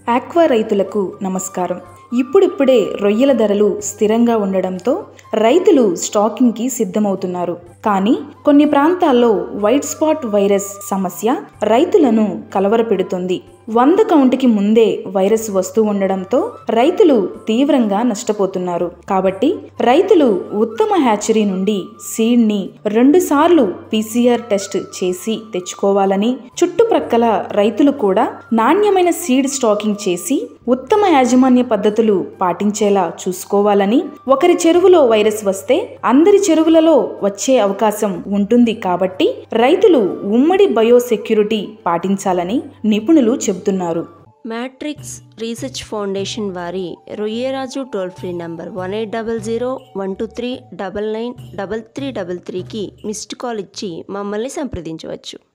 aqua రైతులకు నమస్కారం ఇప్పుడిప్పుడే రొయ్యల ధరలు స్థిరంగా ఉండడంతో రైతులు స్టాకింగ్కి సిద్ధమవుతున్నారు కానీ కొన్ని ప్రాంతాల్లో వైట్ స్పాట్ వైరస్ సమస్య రైతులను కలవరపెడుతుంది వంద కౌంటుకి ముందే వైరస్ వస్తూ ఉండడంతో రైతులు తీవ్రంగా నష్టపోతున్నారు కాబట్టి రైతులు ఉత్తమ హ్యాచరీ నుండి సీడ్ని రెండుసార్లు పీసీఆర్ టెస్ట్ చేసి తెచ్చుకోవాలని చుట్టుప్రక్కల రైతులు కూడా నాణ్యమైన సీడ్ స్టాకింగ్ చేసి ఉత్తమ యాజమాన్య పద్ధతులు పాటించేలా చూసుకోవాలని ఒకరి చెరువులో వైరస్ వస్తే అందరి చెరువులలో వచ్చే అవకాశం ఉంటుంది కాబట్టి రైతులు ఉమ్మడి బయోసెక్యూరిటీ పాటించాలని నిపుణులు చెబుతున్నారు మ్యాట్రిక్స్ రీసెర్చ్ ఫౌండేషన్ వారి Royyaraju toll free number one eight double zero one two three double nine double three double త్రీకి మిస్డ్ కాల్ ఇచ్చి మమ్మల్ని సంప్రదించవచ్చు